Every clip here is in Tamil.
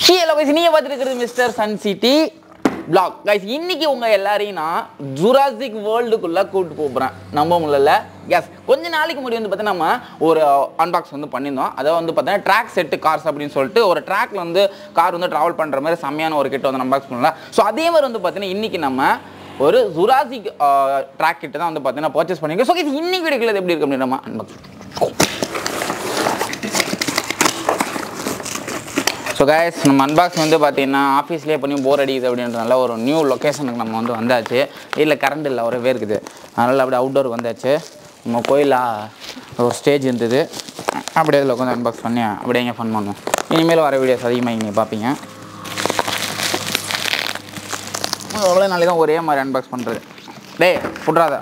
ஹலோ கைஸ் நீங்கள் பார்த்துருக்கிறது mister Sun City Black guys இன்னைக்கு உங்கள் எல்லாரையும் நான் ஜுராசிக் வேர்ல்டுக்குள்ளே கூப்பிட்டு போகிறேன் நம்ப முடியல எஸ் கொஞ்ச நாளைக்கு முன்னாடி வந்து பார்த்தீங்கன்னா நம்ம ஒரு அன்பாக்ஸ் வந்து பண்ணியிருந்தோம் அதை வந்து பார்த்தீங்கன்னா ட்ராக் செட்டு கார்ஸ் அப்படின்னு சொல்லிட்டு ஒரு ட்ராக்ல வந்து கார் வந்து ட்ராவல் பண்ணுற மாதிரி செம்மையான ஒரு கிட்ட வந்து அன்பாக்ஸ் பண்ணலாம் ஸோ அதே மாதிரி வந்து பார்த்தீங்கன்னா இன்னைக்கு நம்ம ஒரு ஜுராசிக் ட்ராக் கிட்ட தான் வந்து பார்த்தீங்கன்னா பர்ச்சேஸ் பண்ணியிருக்கோம் ஸோ இது இன்னைக்கு வீடியோக்குள்ள எப்படி இருக்கு அப்படின்னு நம்ம அன்பாக்ஸ் ஸோ கைஸ் நம்ம அன்பாக்ஸ் வந்து பார்த்தீங்கன்னா ஆஃபீஸ்லேயே பண்ணி போர் அடிக்குது அப்படின்றனால ஒரு நியூ லொக்கேஷனுக்கு நம்ம வந்து வந்தாச்சு வீட்டில் கரண்ட் இல்லை ஒரே இருக்குது அதனால் அப்படியே அவுட்டோர் வந்தாச்சு நம்ம கோயிலில் ஒரு ஸ்டேஜ் இருந்தது அப்படியே அதில் உட்காந்து அன்பாக்ஸ் பண்ணி அப்படியே இங்கே ஃபன் பண்ணுவோம் இனிமேல் வர வீடியோஸ் அதிகமாக இங்கே பார்ப்பீங்க எவ்வளோ நாளைக்கு தான் ஒரே மாதிரி அன்பாக்ஸ் பண்ணுறது டேய் புட்றாதா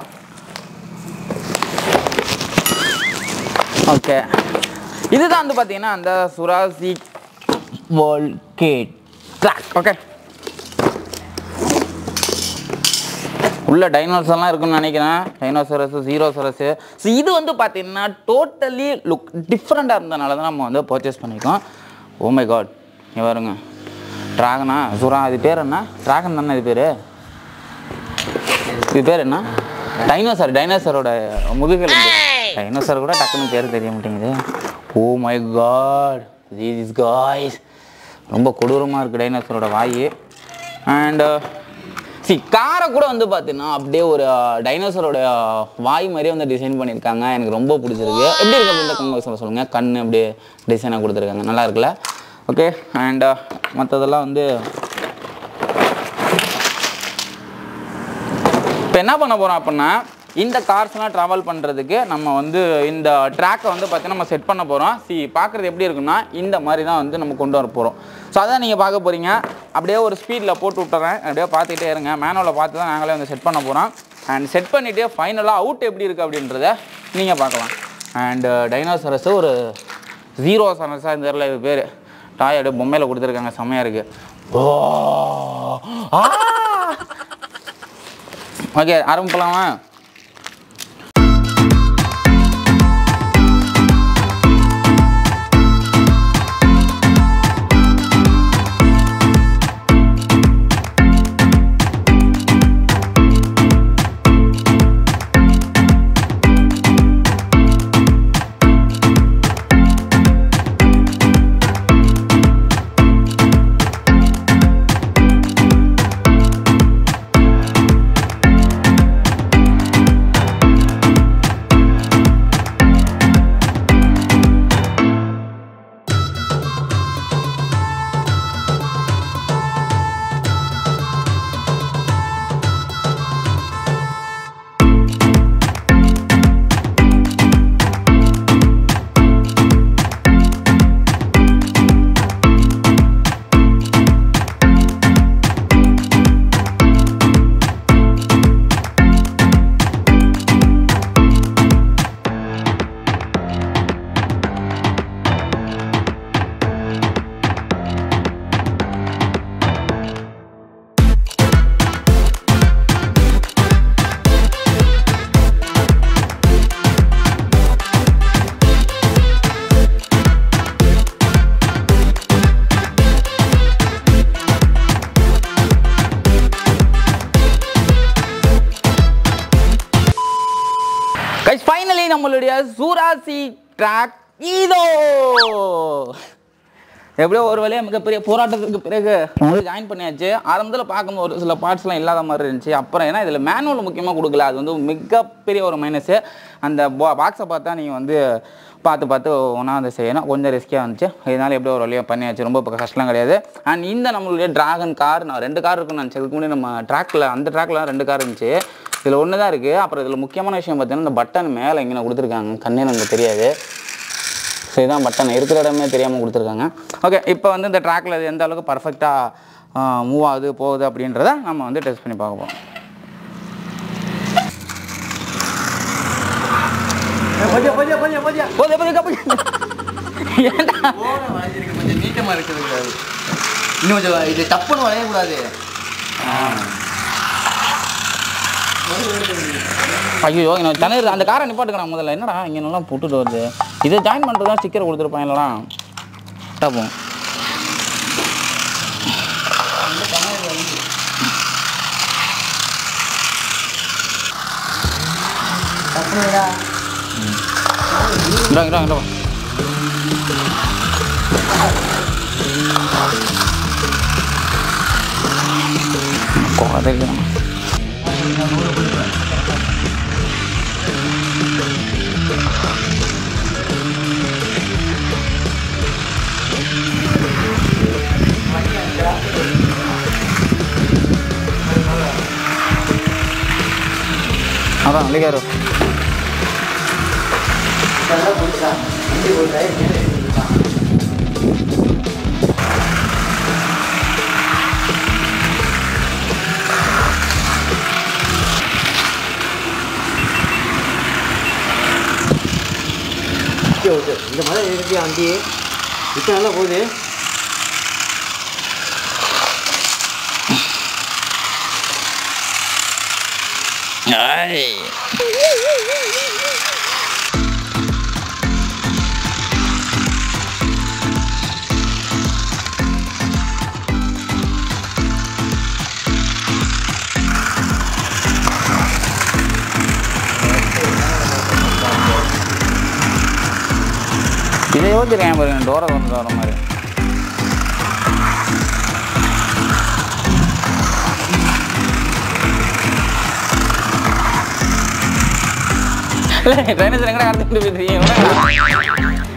ஓகே இதுதான் வந்து பார்த்தீங்கன்னா அந்த சுராசி வோல்கேட் ட்ராக் ஓகே உள்ள டைனோசர் எல்லாம் இருக்குன்னு நினைக்கிறேன் டைனோசரஸ் ஜீரோசரஸ் ஸோ இது வந்து பார்த்தீங்கன்னா டோட்டலி லுக் டிஃப்ரெண்ட்டாக இருந்தனால தான் நம்ம வந்து பர்ச்சேஸ் பண்ணியிருக்கோம் ஓ மை காட் இங்கே வருங்க ட்ராகனா சுரா இது பேர் என்ன ட்ராகன் தானே இது பேர் இது பேர் என்ன டைனோசர் டைனோசரோட முதுகெலும்பு டைனோசர் கூட டக்குன்னு பேர் தெரிய மாட்டேங்குது oh my god these guys ரொம்ப கொடூரமாக இருக்குது டைனோசரோட வாய் அண்ட் சி காரை கூட வந்து பார்த்தீங்கன்னா அப்படியே ஒரு டைனோசரோட வாய் மாதிரியே வந்து டிசைன் பண்ணியிருக்காங்க எனக்கு ரொம்ப பிடிச்சிருக்கு எப்படி இருக்கு அப்படின்ற கமெண்ட் சொல்லுங்கள் கண் அப்படியே டிசைனாக கொடுத்துருக்காங்க நல்லா இருக்குல்ல ஓகே அண்ட் மற்றதெல்லாம் வந்து இப்போ என்ன பண்ண போகிறோம் அப்படின்னா இந்த கார்ஸ்லாம் ட்ராவல் பண்ணுறதுக்கு நம்ம வந்து இந்த ட்ராக்கை வந்து பார்த்தீங்கன்னா நம்ம செட் பண்ண போகிறோம் சி பார்க்குறது எப்படி இருக்குன்னா இந்த மாதிரி தான் வந்து நம்ம கொண்டு வர போகிறோம் ஸோ அதான் நீங்கள் பார்க்க போகிறீங்க அப்படியே ஒரு ஸ்பீடில் போட்டு விட்டுறேன் அப்படியே பார்த்துக்கிட்டே இருங்க மேனுவலில் பார்த்து தான் நாங்களே வந்து செட் பண்ண போகிறோம் அண்ட் செட் பண்ணிவிட்டு ஃபைனலாக அவுட் எப்படி இருக்குது அப்படின்றத நீங்கள் பார்க்கலாம் அண்டு டைனோசரஸ் ஒரு ஜீரோ சரஸாக இந்த தெரியல இது பேர் டாய் அப்படியே பொம்மையில் கொடுத்துருக்காங்க செம்மையாக இருக்குது ஓ ஆ ஓகே ஆரம்பிக்கலாமா கைஸ் ஃபைனலி நம்மளுடைய சூராசி ட்ராக் இதோ எப்படியோ ஒரு வழியாக மிகப்பெரிய போராட்டத்துக்கு பிறகு வந்து ஜாயின் பண்ணியாச்சு ஆரம்பத்தில் பார்க்கும்போது ஒரு சில பார்ட்ஸ்லாம் இல்லாத மாதிரி இருந்துச்சு அப்புறம் ஏன்னா இதில் மேனுவல் முக்கியமாக கொடுக்கல அது வந்து மிகப்பெரிய ஒரு மைனஸு அந்த பாக்ஸை பார்த்தா நீங்கள் வந்து பார்த்து பார்த்து ஒன்றா வந்து செய்யணும் கொஞ்சம் ரிஸ்கியாக இருந்துச்சு இதனால எப்படியோ ஒரு வழியாக பண்ணியாச்சு ரொம்ப இப்போ கஷ்டம் கிடையாது அண்ட் இந்த நம்மளுடைய டிராகன் கார் நான் ரெண்டு கார் இருக்குன்னு நினச்சேன் இதுக்கு முன்னாடி நம்ம ட்ராக்கில் அந்த ட்ராக்ல ரெண்டு கார் இருந்துச்சு இதில் ஒன்று தான் இருக்குது அப்புறம் இதில் முக்கியமான விஷயம் பார்த்தீங்கன்னா இந்த பட்டன் மேலே எங்கே கொடுத்துருக்காங்க கண்ணே நமக்கு தெரியாது ஸோ இதான் பட்டன் இருக்கிற இடமே தெரியாமல் கொடுத்துருக்காங்க ஓகே இப்போ வந்து இந்த ட்ராக்கில் அது எந்த அளவுக்கு பர்ஃபெக்டாக மூவ் ஆகுது போகுது அப்படின்றத நம்ம வந்து டெஸ்ட் பண்ணி பார்க்க போகிறோம் கொஞ்சம் கொஞ்சம் கொஞ்சம் கொஞ்சம் போதே போதே கப்பு ஏன்டா போன வாங்கிருக்கு கொஞ்சம் நீட்டமாக இருக்குது கூடாது இன்னும் கொஞ்சம் இது டப்புன்னு வளையக்கூடாது ஐயோ நான் தண்ணீர் அந்த காரை நிப்பாட்டுக்கணும் முதல்ல என்னடா இங்கே நல்லா போட்டுட்டு வருது இதை ஜாயின் பண்ணுறது தான் ஸ்டிக்கர் கொடுத்துருப்பான் இல்லைனா டப்போம் ஓட்டுறா இந்தா இந்தா இந்தா குறைக்கலாம் அதான் அள்ளிக்காரு இந்த மழை இருக்கு வண்டி இப்போ நல்லா போகுது இதை யோசிச்சிருக்கேன் பாருங்க டோரை வந்து வர மாதிரி இல்லை ட்ரைனேஜ் எங்கடா கடந்துட்டு போயிருக்கீங்க